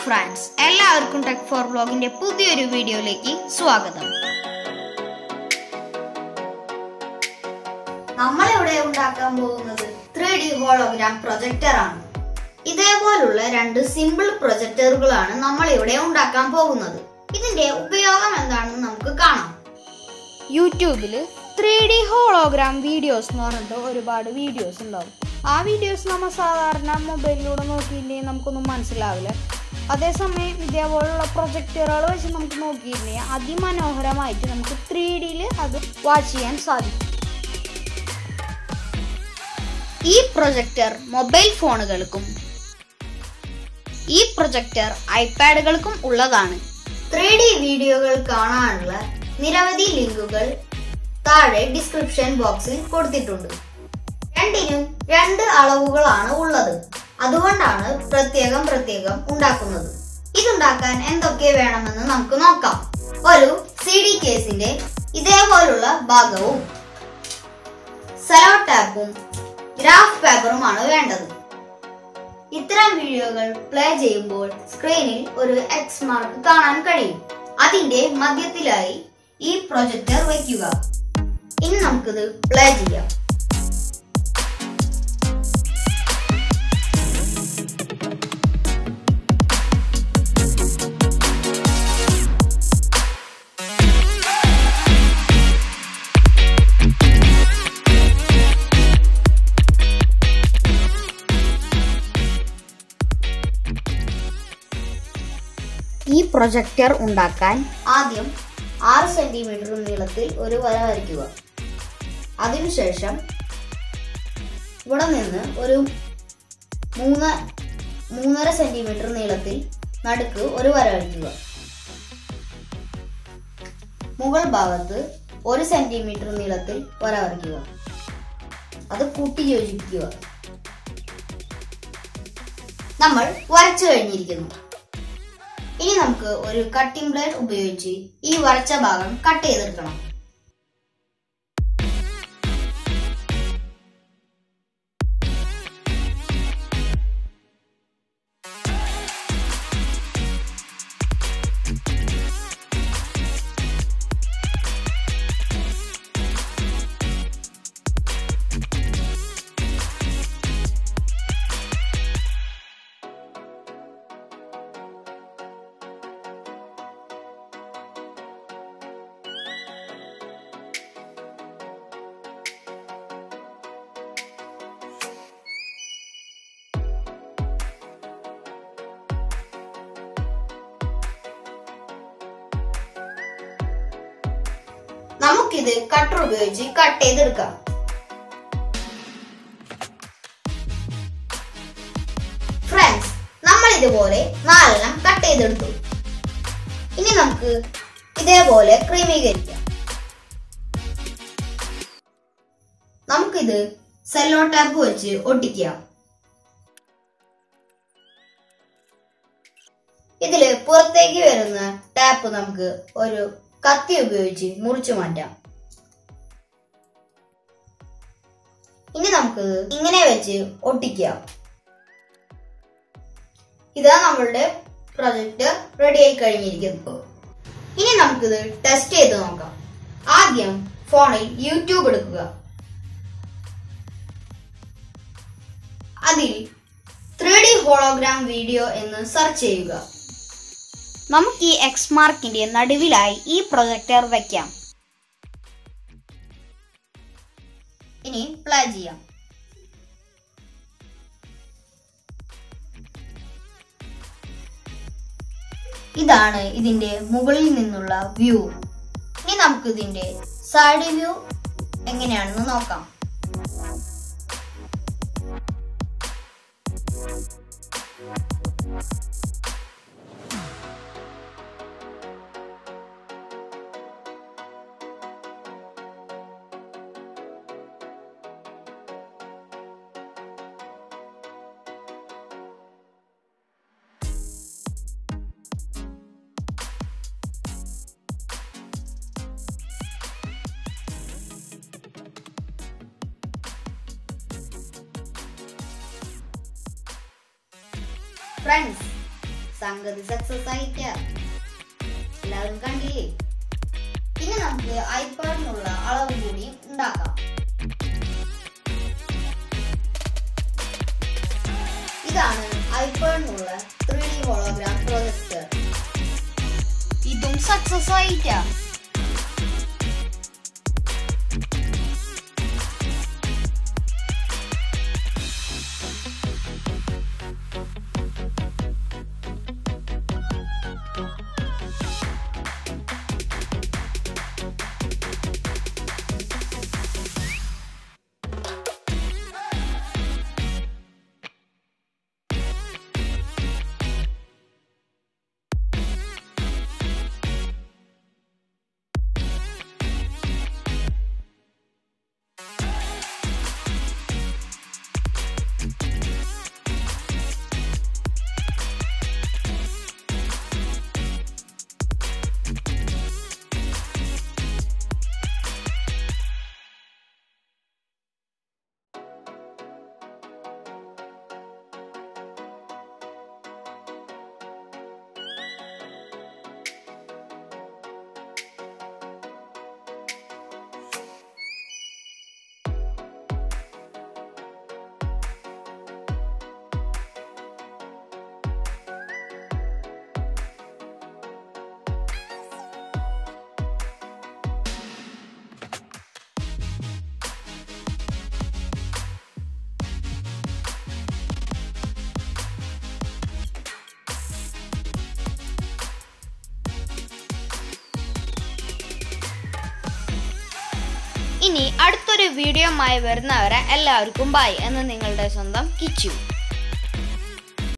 friends എല്ലാവർക്കും tech four ബ്ലോഗിന്റെ പുതിയൊരു വീഡിയോയിലേക്ക് സ്വാഗതം നമ്മളിവിടെ ഉണ്ടാക്കാൻ പോകുന്നത് ത്രീ ഡി ഹോളോഗ്രാം പ്രൊജക്ടർ ആണ് ഇതേപോലുള്ള രണ്ട് സിമ്പിൾ പ്രൊജക്ടറുകളാണ് നമ്മൾ ഇവിടെ ഉണ്ടാക്കാൻ പോകുന്നത് ഇതിന്റെ ഉപയോഗം എന്താണെന്ന് നമുക്ക് കാണാം യൂട്യൂബിൽ ത്രീ ഡി ഹോളോഗ്രാം വീഡിയോസ് എന്ന് പറഞ്ഞിട്ട് ഒരുപാട് വീഡിയോസ് ഉണ്ടാവും ആ വീഡിയോസ് നമ്മൾ സാധാരണ മൊബൈലിലൂടെ നോക്കിയിട്ടുണ്ടെങ്കിൽ നമുക്കൊന്നും മനസ്സിലാവില്ല അതേസമയം ഇതേപോലുള്ള പ്രൊജക്ടറുകൾ വെച്ച് നമുക്ക് നോക്കിയിട്ടുണ്ടെങ്കിൽ അതിമനോഹരമായിട്ട് നമുക്ക് ത്രീ ഡിയിൽ അത് വാച്ച് ചെയ്യാൻ സാധിക്കും ഈ പ്രൊജക്ടർ മൊബൈൽ ഫോണുകൾക്കും ഈ പ്രൊജക്ടർ ഐപാഡുകൾക്കും ഉള്ളതാണ് ത്രീ ഡി വീഡിയോകൾ കാണാനുള്ള നിരവധി ലിങ്കുകൾ താഴെ ഡിസ്ക്രിപ്ഷൻ ബോക്സിൽ കൊടുത്തിട്ടുണ്ട് രണ്ടിനും രണ്ട് അളവുകളാണ് ഉള്ളത് അതുകൊണ്ടാണ് പ്രത്യേകം പ്രത്യേകം ഉണ്ടാക്കുന്നത് ഇതുണ്ടാക്കാൻ എന്തൊക്കെ വേണമെന്ന് നമുക്ക് നോക്കാം ഒരു സി ഡി കേസിന്റെ ഇതേപോലുള്ള ഭാഗവും സെലോ ടാപ്പും ഗ്രാഫ് പേപ്പറുമാണ് വേണ്ടത് ഇത്തരം വീഡിയോകൾ പ്ലേ ചെയ്യുമ്പോൾ സ്ക്രീനിൽ ഒരു എക്സ് മാർക്ക് കാണാൻ കഴിയും അതിന്റെ മധ്യത്തിലായി ഈ പ്രൊജക്ടർ വയ്ക്കുക ഇനി നമുക്കിത് പ്ലേ ചെയ്യാം ഈ പ്രൊജക്ടർ ഉണ്ടാക്കാൻ ആദ്യം ആറ് സെന്റിമീറ്റർ നീളത്തിൽ ഒരു വര വരയ്ക്കുക അതിനുശേഷം ഇവിടെ നിന്ന് ഒരു മൂന്ന് മൂന്നര സെന്റിമീറ്റർ നീളത്തിൽ നടുക്ക് ഒരു വര വരയ്ക്കുക മുകൾ ഭാഗത്ത് ഒരു സെന്റിമീറ്റർ നീളത്തിൽ വര വരയ്ക്കുക അത് കൂട്ടി യോജിപ്പിക്കുക നമ്മൾ വരച്ചു കഴിഞ്ഞിരിക്കുന്നു ഇനി നമുക്ക് ഒരു കട്ടിംഗ് ബ്ലേഡ് ഉപയോഗിച്ച് ഈ വരച്ച ഭാഗം കട്ട് ചെയ്തെടുക്കണം നമുക്കിത് കട്ടർ ഉപയോഗിച്ച് കട്ട് ചെയ്തെടുക്കാം ഫ്രണ്ട്സ് നമ്മൾ ഇതുപോലെ നാലെണ്ണം കട്ട് ചെയ്തെടുത്തു ഇനി നമുക്ക് ഇതേപോലെ ക്രമീകരിക്കാം നമുക്കിത് സെല്ലോ ടാപ്പ് വെച്ച് ഒട്ടിക്കാം ഇതില് പുറത്തേക്ക് വരുന്ന ടാപ്പ് നമുക്ക് ഒരു കത്തി ഉപയോഗിച്ച് മുറിച്ചു മാറ്റാം ഇനി നമുക്ക് ഇങ്ങനെ വെച്ച് ഒട്ടിക്കാം ഇതാ നമ്മളുടെ പ്രൊജക്ടർ റെഡി ആയി കഴിഞ്ഞിരിക്കുന്നു ഇനി നമുക്കിത് ടെസ്റ്റ് ചെയ്ത് നോക്കാം ആദ്യം ഫോണിൽ യൂട്യൂബ് എടുക്കുക അതിൽ ത്രീ ഡി ഹോളോഗ്രാം വീഡിയോ എന്ന് സെർച്ച് ചെയ്യുക നമുക്ക് ഈ എക്സ് മാർക്കിന്റെ നടുവിലായി ഈ പ്രൊജക്ടർ വെക്കാം ഇനി പ്ലേ ചെയ്യാം ഇതാണ് ഇതിന്റെ മുകളിൽ നിന്നുള്ള വ്യൂ ഇനി നമുക്ക് ഇതിന്റെ സൈഡ് വ്യൂ എങ്ങനെയാണെന്ന് നോക്കാം ഫ്രണ്ട്സ് സംഗതി സക്സസ് ആയിട്ടാ എല്ലാവരും കണ്ടില്ലേ ഇനി നമുക്ക് ഐപാഡിനുള്ള അളവ് കൂടി ഉണ്ടാക്കാം ഇതാണ് ഐപാഡിനുള്ള ത്രീ ഡി ഹോളോഗ്രാം പ്രൊജക്ടർ ഇതും സക്സസ് ആയിട്ടാ ഇനി അടുത്തൊരു വീഡിയോയുമായി വരുന്നവരെ എല്ലാവർക്കും ബൈ എന്ന് നിങ്ങളുടെ സ്വന്തം കിച്ചു